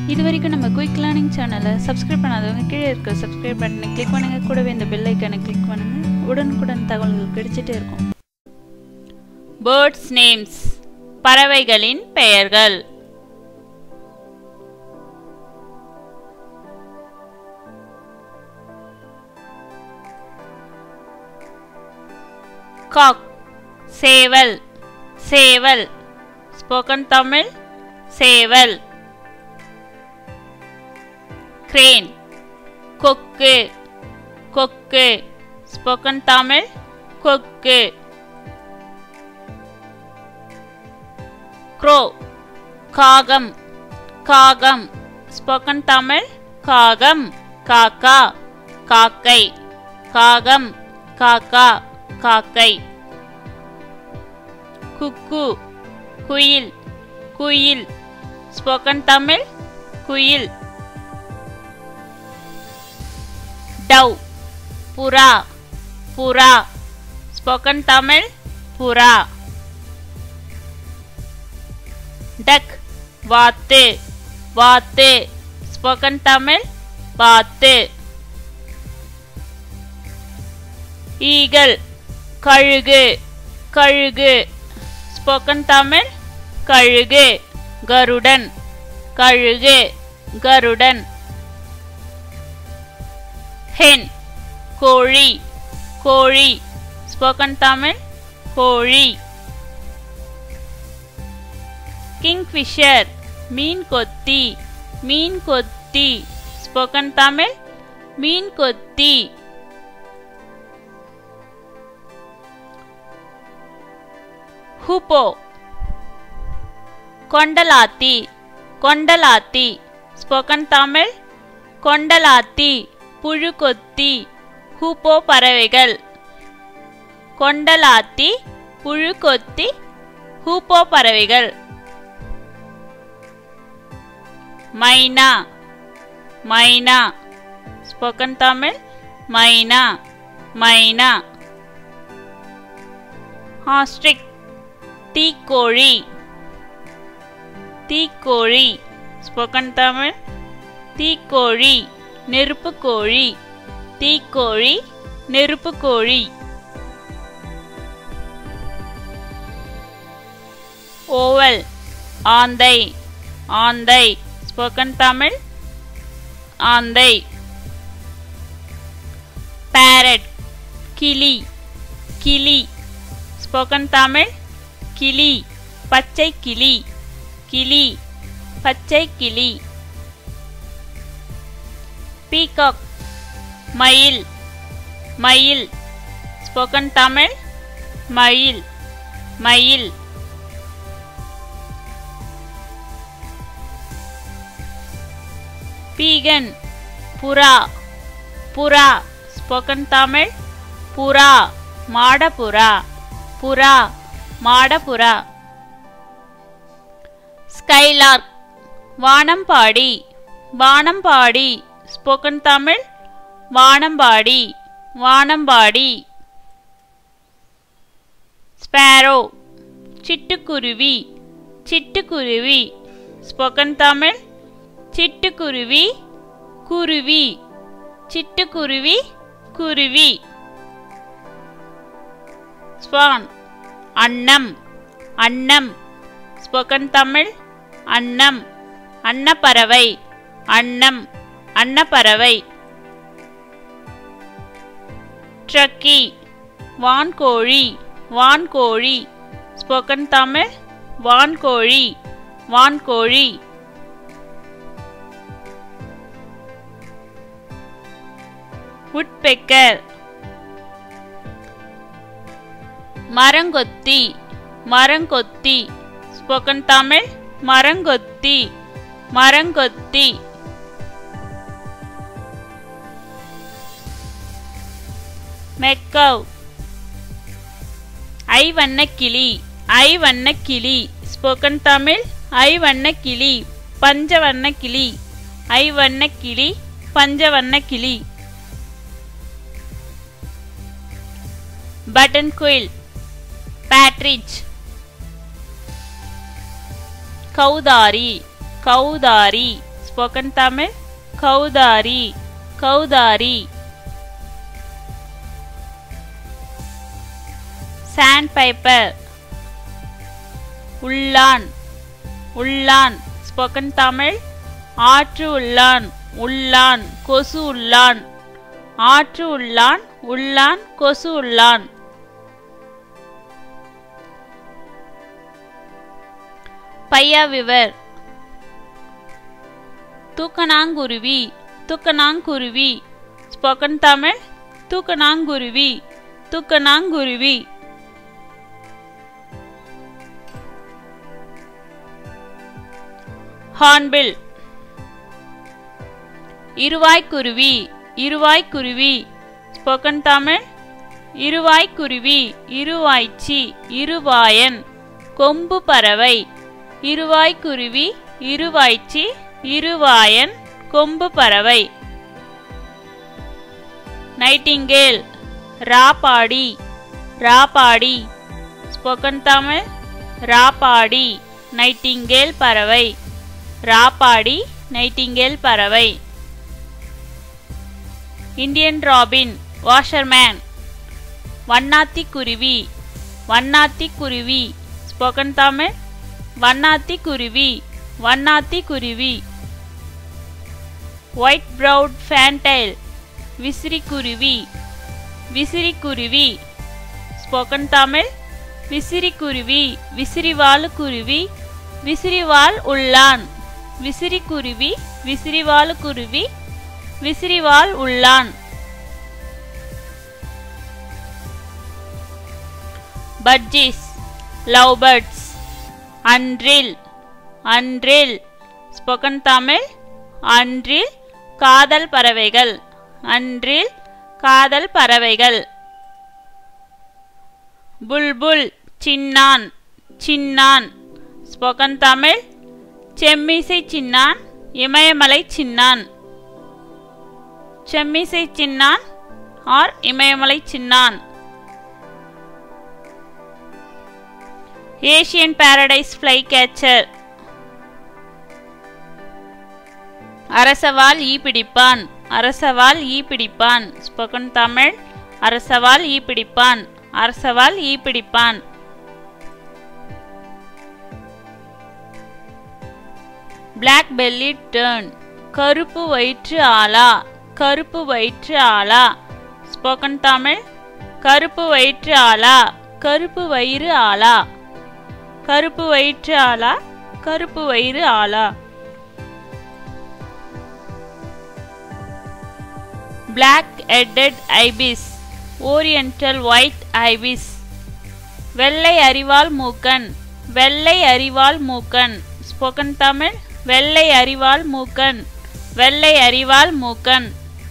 இது வரைக்கும் நம்ம குயிக் லேர்னிங் சேனலை சப்ஸ்கிரைப் பண்ணாதவங்க கீழே இருக்க சப்ஸ்கிரைப் பட்டனை கிளிக் பண்ணுங்க கூடவே இந்த பெல் ஐக்கானை கிளிக் பண்ணுங்க உடனுக்குடன் தகவல்கள் கிடைச்சிட்டே இருக்கும் பேர்ட்ஸ் நேம்ஸ் பறவைகளின் பெயர்கள் காக் சேவல் சேவல் ஸ்போக்கன் தமிழ் சேவல் கிரேன் கொக்கு கொக்கு ஸ்போக்கன் தமிழ் கொக்கு க்ரோ காகம் காகம் ஸ்போக்கன் தமிழ் காகம் காக்கா காக்கை காகம் காக்கா காக்கை குக்கு குயில் குயில் ஸ்போக்கன் தமிழ் குயில் டவ் புறா புறா ஸ்போக்கன் தமிழ் புறா டக் வாத்து வாத்து ஸ்போக்கன் தமிழ் வாத்து ஈகல் கழுகு கழுகு ஸ்போக்கன் தமிழ் கழுகு கருடன் கழுகு கருடன் ஹென் கோழி கோழி ஸ்போக்கன் தமிழ் கோழி கிங்ஃபிஷர் மீன் கொத்தி மீன் கொத்தி ஸ்போக்கன் தமிழ் மீன் கொத்தி ஹூப்போ கொண்டலாத்தி கொண்டலாத்தி ஸ்போக்கன் தமிழ் கொண்டலாத்தி புழுக்கொத்தி ஹூப்போ பறவைகள் கொண்டலாத்தி புழுக்கொத்தி ஹூப்போ பறவைகள் மைனா மைனா ஸ்போக்கன் தமிழ் மைனா மைனா ஹாஸ்ட்ரிக் தீக்கோழி தீக்கோழி ஸ்போக்கன் தமிழ் தீக்கோழி நெருப்பு கோழி தீக்கோழி நெருப்பு கோழி ஓவல் ஆந்தை ஆந்தை ஸ்போக்கன் தமிழ் ஆந்தை பேரட் கிளி கிளி ஸ்போக்கன் தமிழ் கிளி பச்சை கிளி கிளி பச்சை கிளி பீகாக் மயில் மயில் ஸ்போக்கன் தமிழ் மயில் மயில் பீகன் புறா புறா ஸ்போக்கன் தமிழ் புறா மாடப்புறா புறா மாடப்புறா ஸ்கைலார்க் வானம்பாடி வானம்பாடி ஸ்போக்கன் தமிழ் வானம்பாடி வானம்பாடி ஸ்பேரோ சிட்டுக்குருவி சிட்டுக்குருவி ஸ்போக்கன் தமிழ் சிட்டுக்குருவி குருவி சிட்டுக்குருவி குருவி ஸ்வான் அன்னம் அன்னம் ஸ்போக்கன் தமிழ் அன்னம் அன்னப்பறவை அன்னம் அன்னப்பறவை ட்ரக்கி வான்கோழி வான்கோழி ஸ்போக்கன் தமிழ் வான்கோழி வான்கோழி உட்பெக்கர் மரங்கொத்தி மரங்கொத்தி ஸ்போக்கன் தமிழ் மரங்கொத்தி மரங்கொத்தி மெக்கவ் ஐ வண்ணக்கிளி ஐ வண்ணக்கிளி ஸ்போக்கன் தமிழ் ஐ வண்ணக்கிளி பஞ்ச வண்ணக்கிளி ஐ வண்ணக்கிளி பஞ்ச வண்ணக்கிளி பட்டன் குயில் பேட்ரிச் கௌதாரி கௌதாரி ஸ்போக்கன் தமிழ் கௌதாரி கௌதாரி சாண்ட் பைப்பர் உள்ளான் உள்ளான் ஸ்போக்கன் தமிழ் ஆற்று உள்ளான் உள்ளான் கொசு உள்ளான் ஆற்று உள்ளான் உள்ளான் கொசு உள்ளான் பையாவிவர் தூக்கணாங்குருவி தூக்கணாங்குருவி ஸ்போக்கன் தமிழ் தூக்கணாங்குருவி தூக்கணாங்குருவி ஹார்ன்பில் இருவாய்க்குருவி இருவாய்க்குருவி ஸ்போக்கன் தமிழ் இருவாய்க்குருவி இருவாய்ச்சி இருவாயன் கொம்பு பறவை இருவாய்க்குருவி இருவாய்ச்சி இருவாயன் கொம்பு பறவை நைட்டிங்கேல் ராப்பாடி ராப்பாடி ஸ்போக்கன் தமிழ் ராப்பாடி நைட்டிங்கேல் பறவை ராப்பாடி நைட்டிங்கேல் பறவை இந்தியன் ராபின் வாஷர்மேன் வண்ணாத்தி குருவி வண்ணாத்தி குருவி ஸ்போக்கன் தமிழ் வண்ணாத்தி குருவி வண்ணாத்தி குருவி ஒயிட் ப்ரவுட் ஃபேன்டைல் விசிறி குருவி விசிறி குருவி ஸ்போக்கன் தமிழ் விசிறி குருவி விசிறிவால் குருவி விசிறிவால் உள்ளான் விசிறி குருவி விசிறிவால் குருவி விசிறிவால் உள்ளான் பட்ஜிஸ் லவ் பேர்ட்ஸ் அன்றில் அன்றில் ஸ்போக்கன் தமிழ் அன்றில் காதல் பறவைகள் அன்றில் காதல் பறவைகள் புல்புல் சின்னான் சின்னான் ஸ்போக்கன் தமிழ் செம்மிசை சின்னான் இமயமலை சின்னான் செம்மிசை சின்னான் ஆர் இமயமலை சின்னான் ஏசியன் பாரடைஸ் ஃப்ளை கேச்சர் அரசவால் ஈ பிடிப்பான் அரசவால் ஈ பிடிப்பான் ஸ்போக்கன் தமிழ் அரசவால் ஈ பிடிப்பான் அரசவால் ஈ பிடிப்பான் பிளாக் பெல்லி டேர்ன் கருப்பு வயிற்று ஆலா கருப்பு வயிற்று ஆலா ஸ்போக்கன் தமிழ் கருப்பு வயிற்று ஆலா கருப்பு வயிறு ஆலா கருப்பு வயிற்று ஆலா கருப்பு வயிறு ஆலா black headed ibis oriental white ibis வெள்ளை அறிவால் மூக்கன் வெள்ளை அறிவால் மூக்கன் ஸ்போக்கன் தமிழ் வெள்ளை அறிவால் மூக்கன் வெள்ளை அறிவால் மூக்கன்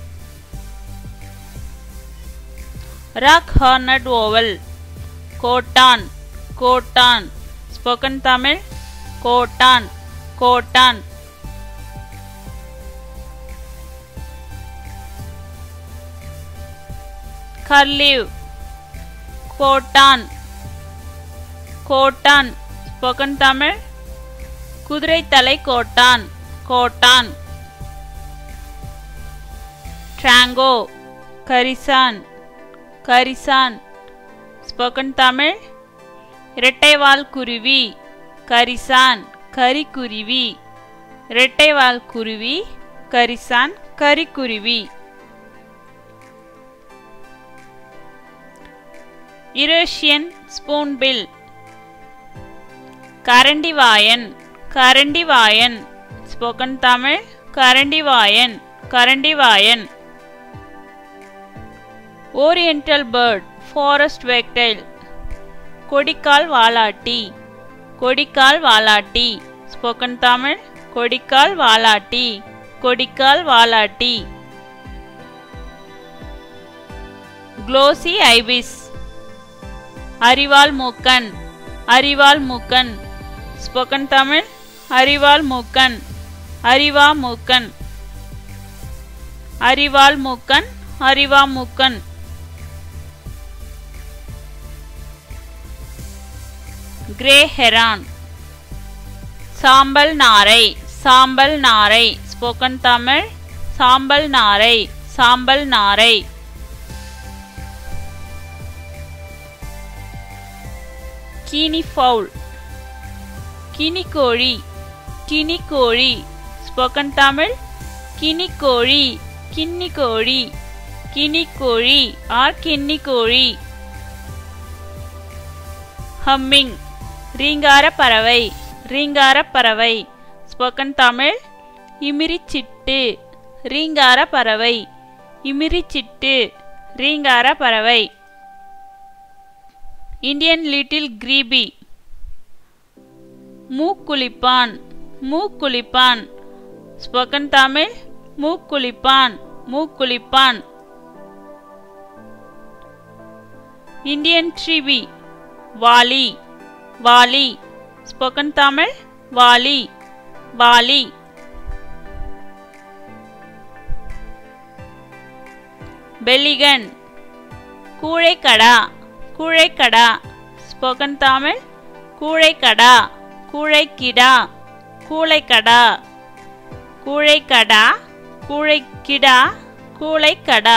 ராக் ஹார்னட் ஓவல் கோட்டான் கோட்டான் ஸ்போக்கன் தமிழ் கோட்டான் கோட்டான் கர்லீவ் கோட்டான் கோட்டான் ஸ்போக்கன் தமிழ் குதிரைத்தலை கோட்டான் கோட்டான் ட்ராங்கோ கரிசான் கரிசான் ஸ்போக்கன் தமிழ் இரட்டைவால் குருவி கரிசான் கரிக்குருவி இரட்டைவால் குருவி கரிசான் கரிக்குருவி இரேஷியன் ஸ்பூன்பில் கரண்டிவாயன் கரண்டிவாயன் ஸ்போக்கன் தமிழ் கரண்டிவாயன் கரண்டிவாயன் ஓரியண்டல் பேர்ட் ஃபாரஸ்ட் வெக்டைல் கொடிக்கால் வாலாட்டி கொடிக்கால் வாலாட்டி ஸ்போக்கன் தமிழ் கொடிக்கால் வாலாட்டி கொடிக்கால் வாலாட்டி குளோசி ஐபிஸ் அரிவாள் மூக்கன் அரிவாள் மூக்கன் ஸ்போக்கன் தமிழ் அரிவாள் மூக்கன் அரிவா மூக்கன் அரிவாள் மூக்கன் அரிவா மூக்கன் கிரே ஹெரான் சாம்பல் நாரை சாம்பல் நாரை ஸ்போக்கன் தமிழ் சாம்பல் நாரை சாம்பல் நாரை கீனி ஃபவுல் கினி கோழி கினி கோழி ஸ்போக்கன் தமிழ் கினி கோழி கின்னி கோழி கினி கோழி ஆர் கின்னி கோழி ஹம்மிங் ரீங்கார பறவை ரீங்கார பறவை ஸ்போக்கன் தமிழ் இமிரிச்சிட்டு ரீங்கார பறவை இமிரிச்சிட்டு ரீங்கார பறவை இந்தியன் லிட்டில் கிரீபி மூக்குளிப்பான் மூக்குளிப்பான் ஸ்போக்கன் தமிழ் மூக்குளிப்பான் மூக்குளிப்பான் இந்தியன் ட்ரிபி வாலி வாலி ஸ்போக்கன் தமிழ் வாலி வாலி பெலிகன் கூழைக்கடா கூழைக்கடா ஸ்போக்கன் தமிழ் கூழைக்கடா கூழைக்கிடா கூழைக்கடா கூழைக்கடா கூழைக்கிடா கூழைக்கடா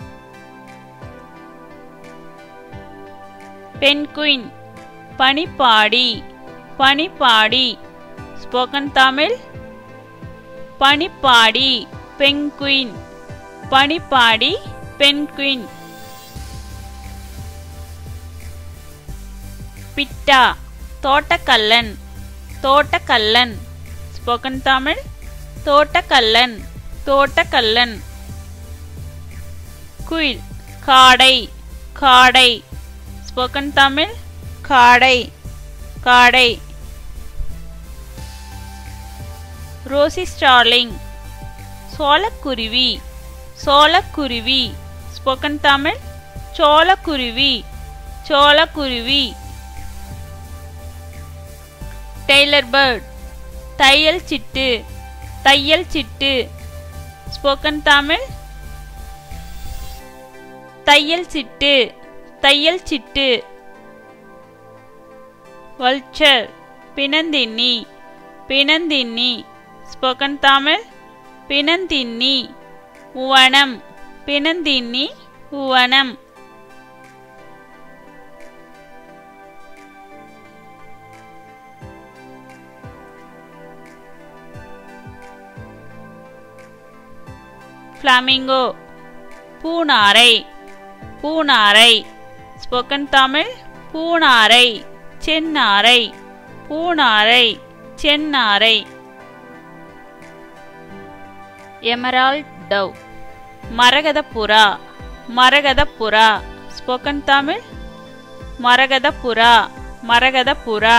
பென்குயின் பனிப்பாடி பனிப்பாடி ஸ்போக்கன் தமிழ் பனிப்பாடி பென்குயின் பனிப்பாடி பென்குயின் பிட்டா தோட்டக்கல்லன் தோட்டக்கல்லன் ஸ்போக்கன் தமிழ் தோட்டக்கல்லன் தோட்டக்கல்லன் குயில் காடை காடை ஸ்போக்கன் தமிழ் காடை காடை ரோசி ஸ்டார்லிங் சோளக்குருவி சோளக்குருவி ஸ்போக்கன் தமிழ் சோளக்குருவி சோளக்குருவி டெய்லர் பேர்ட் தையல் சிட்டு தையல் சிட்டு ஸ்போக்கன் தமிழ் தையல் சிட்டு தையல் சிட்டு வல்ச்சர் பிணந்தின்னி பிணந்தின்னி ஸ்போக்கன் தமிழ் பிணந்தின்னி உவனம் பிணந்தின்னி உவனம் ஃப்ளாமிங்கோ பூனாரை பூனாரை ஸ்போக்கன் தமிழ் பூனாரை சென்னாரை பூனாரை சென்னாரை எமரால்ட் டவ் மரகத புறா மரகத புறா ஸ்போக்கன் தமிழ் மரகத புறா மரகத புறா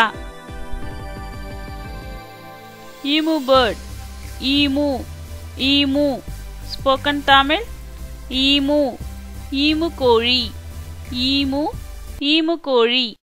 emu bird emu emu spoken Tamil emu emu கோழி ஈமு ஈமு கோழி